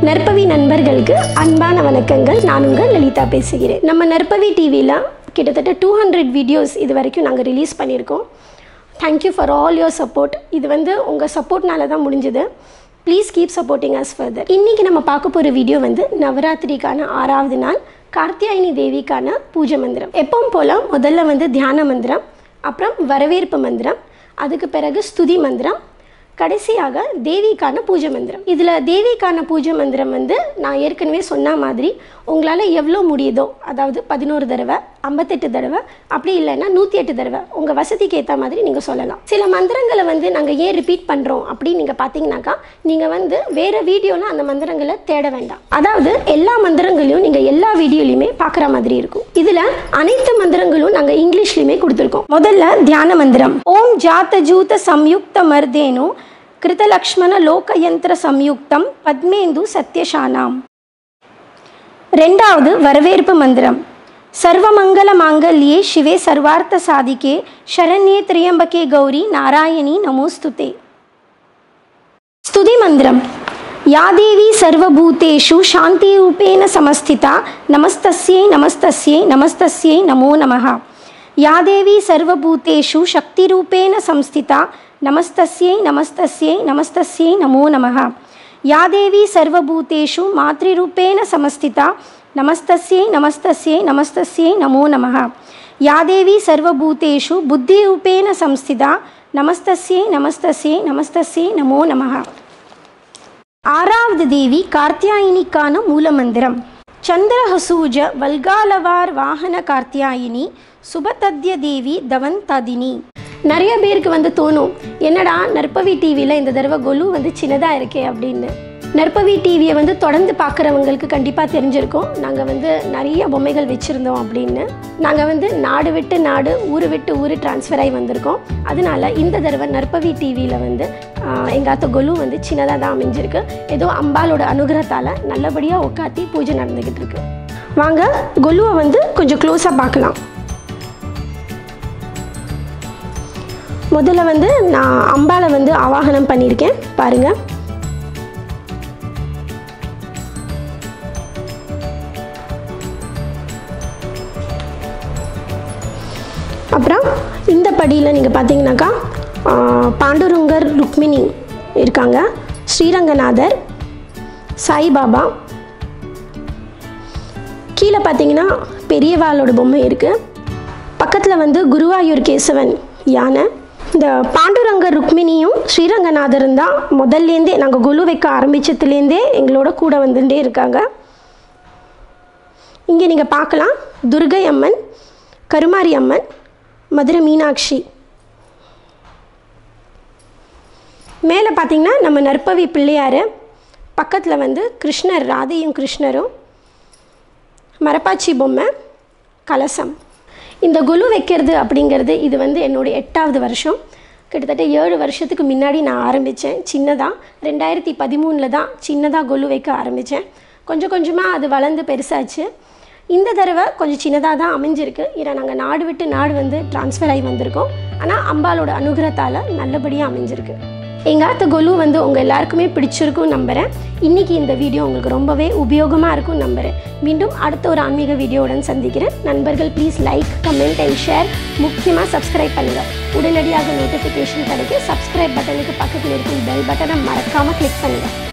நற்பவி நண்பர்களுக்கு அன்பான வணக்கங்கள் நான் உங்கள் லலிதா பேசுகிறேன் நம்ம நற்பவி டிவியில் கிட்டத்தட்ட டூ ஹண்ட்ரட் வீடியோஸ் இது வரைக்கும் நாங்கள் ரிலீஸ் பண்ணியிருக்கோம் thank you for all your support இது வந்து உங்கள் சப்போர்ட்னால தான் முடிஞ்சது please keep supporting us further இன்றைக்கி நம்ம பார்க்க போகிற வீடியோ வந்து நவராத்திரிக்கான ஆறாவது நாள் கார்த்தியாயினி தேவிக்கான பூஜை மந்திரம் எப்பவும் போல் முதல்ல வந்து தியான மந்திரம் அப்புறம் வரவேற்பு மந்திரம் அதுக்கு பிறகு ஸ்துதி மந்திரம் கடைசியாக தேவிக்கான பூஜை மந்திரம் இதில் தேவிக்கான பூஜை மந்திரம் வந்து நான் ஏற்கனவே சொன்ன மாதிரி உங்களால் எவ்வளோ முடியுதோ அதாவது பதினோரு தடவை ஐம்பத்தெட்டு தடவை அப்படி இல்லைன்னா நூற்றி எட்டு தடவை உங்கள் வசதிக்கு ஏற்ற மாதிரி நீங்கள் சொல்லலாம் சில மந்திரங்களை வந்து நாங்கள் ஏன் ரிப்பீட் பண்ணுறோம் அப்படின்னு நீங்கள் பார்த்தீங்கன்னாக்கா நீங்கள் வந்து வேறு வீடியோவில் அந்த மந்திரங்களை தேட வேண்டாம் அதாவது எல்லா மந்திரங்களையும் நீங்கள் எல்லா வீடியோலையுமே பார்க்குற மாதிரி இருக்கும் இதில் அனைத்து மந்திரங்களும் நாங்கள் இங்கிலீஷ்லையுமே கொடுத்துருக்கோம் முதல்ல தியான மந்திரம் ஓம் ஜாத்த ஜூத சம்யுக்த மர்தேனு கிருதலக்ஷ்மண லோகயந்திர சம்யுக்தம் பத்மேந்து சத்யசானாம் ரெண்டாவது வரவேற்பு மந்திரம் சர்வமங்கல மாங்கல்யே சிவே சர்வார்த்த சாதிக்கே சரண்யே திரியம்பகே கௌரி நாராயணி நமோஸ்துதே स्तुति मन्त्रं या देवी सर्वभूतेषु शान्तिरूपेण समस्थिता नमस्तस्यै नमस्तस्यै नमस्तस्यै नमो नमः या देवी सर्वभूतेषु शक्तिरूपेण संस्थिता नमस्तस्यै नमस्तस्यै नमस्तस्यै नमो नमः या देवी सर्वभूतेषु मातृरूपेण समस्थिता नमस्तस्यै नमस्तस्यै नमस्तस्यै नमो नमः या देवी सर्वभूतेषु बुद्धिरूपेण संस्थिता நமஸ்தஸ்யை நமஸ்தஸ்யை நமஸ்தஸ்யை நமோ நமः ஆறாவது தேவி கார்த்தியாயினிக்கான மூலமந்திரம் சந்திரஹசூஜ வல்காலவார் வாகன கார்த்தியாயினி சுபதத்ய தேவி தவந்ததினி நிறைய பேருக்கு வந்து தோணும் என்னடா நற்பவி டிவியில் இந்த தடவை கொலு வந்து சின்னதாக இருக்கே அப்படின்னு நற்பவி டிவியை வந்து தொடர்ந்து பார்க்குறவங்களுக்கு கண்டிப்பாக தெரிஞ்சிருக்கும் நாங்கள் வந்து நிறைய பொம்மைகள் வச்சுருந்தோம் அப்படின்னு நாங்கள் வந்து நாடு விட்டு நாடு ஊர் விட்டு ஊர் ட்ரான்ஸ்ஃபர் ஆகி வந்திருக்கோம் அதனால இந்த தடவை நற்பவி டிவியில் வந்து எங்கள் அத்தை கொலு வந்து சின்னதாக தான் அமைஞ்சிருக்கு ஏதோ அம்பாலோட அனுகிரகத்தால் நல்லபடியாக உட்காத்தி பூஜை நடந்துக்கிட்டு இருக்கு வாங்க கொலுவை வந்து கொஞ்சம் க்ளோஸாக பார்க்கலாம் முதல்ல வந்து நான் அம்பாலை வந்து ஆவாகனம் பண்ணியிருக்கேன் பாருங்கள் அப்புறம் இந்த படியில் நீங்கள் பார்த்தீங்கன்னாக்கா ஆ, பாண்டுரங்கர் ருக்மிணி இருக்காங்க ஸ்ரீரங்கநாதர் சாய்பாபா கீழே பார்த்தீங்கன்னா பெரியவாளோட பொம்மை இருக்குது பக்கத்தில் வந்து குருவாயூர் கேசவன் யானை இந்த பாண்டுரங்கர் ருக்மிணியும் ஸ்ரீரங்கநாதரும் தான் முதல்லேருந்தே நாங்கள் குழு வைக்க ஆரம்பித்ததுலேருந்தே எங்களோட கூட வந்துட்டே இருக்காங்க இங்கே நீங்கள் பார்க்கலாம் துர்கை அம்மன் கருமாரி அம்மன் மதுரை மீனாட்சி மேலே பார்த்தீங்கன்னா நம்ம நற்பவி பிள்ளையார் பக்கத்தில் வந்து கிருஷ்ணர் ராதையும் கிருஷ்ணரும் மரப்பாச்சி பொம்மை கலசம் இந்த குலு வைக்கிறது அப்படிங்கிறது இது வந்து என்னுடைய எட்டாவது வருஷம் கிட்டத்தட்ட ஏழு வருஷத்துக்கு முன்னாடி நான் ஆரம்பித்தேன் சின்னதாக ரெண்டாயிரத்தி பதிமூணில் தான் சின்னதாக கொலு வைக்க ஆரம்பித்தேன் கொஞ்சம் கொஞ்சமாக அது வளர்ந்து பெருசாச்சு இந்த தடவை கொஞ்சம் சின்னதாக தான் அமைஞ்சிருக்கு ஏன்னா நாங்கள் நாடு விட்டு நாடு வந்து ட்ரான்ஸ்ஃபர் ஆகி வந்திருக்கோம் ஆனால் அம்பாலோட அனுகிரகத்தால் நல்லபடியாக அமைஞ்சிருக்கு எங்கள் ஆத்த கொலு வந்து உங்கள் எல்லாருக்குமே பிடிச்சிருக்கும் நம்புகிறேன் இன்றைக்கி இந்த வீடியோ உங்களுக்கு ரொம்பவே உபயோகமாக இருக்கும் நம்புகிறேன் மீண்டும் அடுத்த ஒரு ஆன்மீக வீடியோவுடன் சந்திக்கிறேன் நண்பர்கள் please like comment and share முக்கியமாக சப்ஸ்கிரைப் பண்ணுங்கள் உடனடியாக நோட்டிஃபிகேஷன் கிடைக்க சப்ஸ்கிரைப் பட்டனுக்கு பக்கத்தில் இருக்கும் பெல் பட்டனை மறக்காமல் கிளிக் பண்ணுங்கள்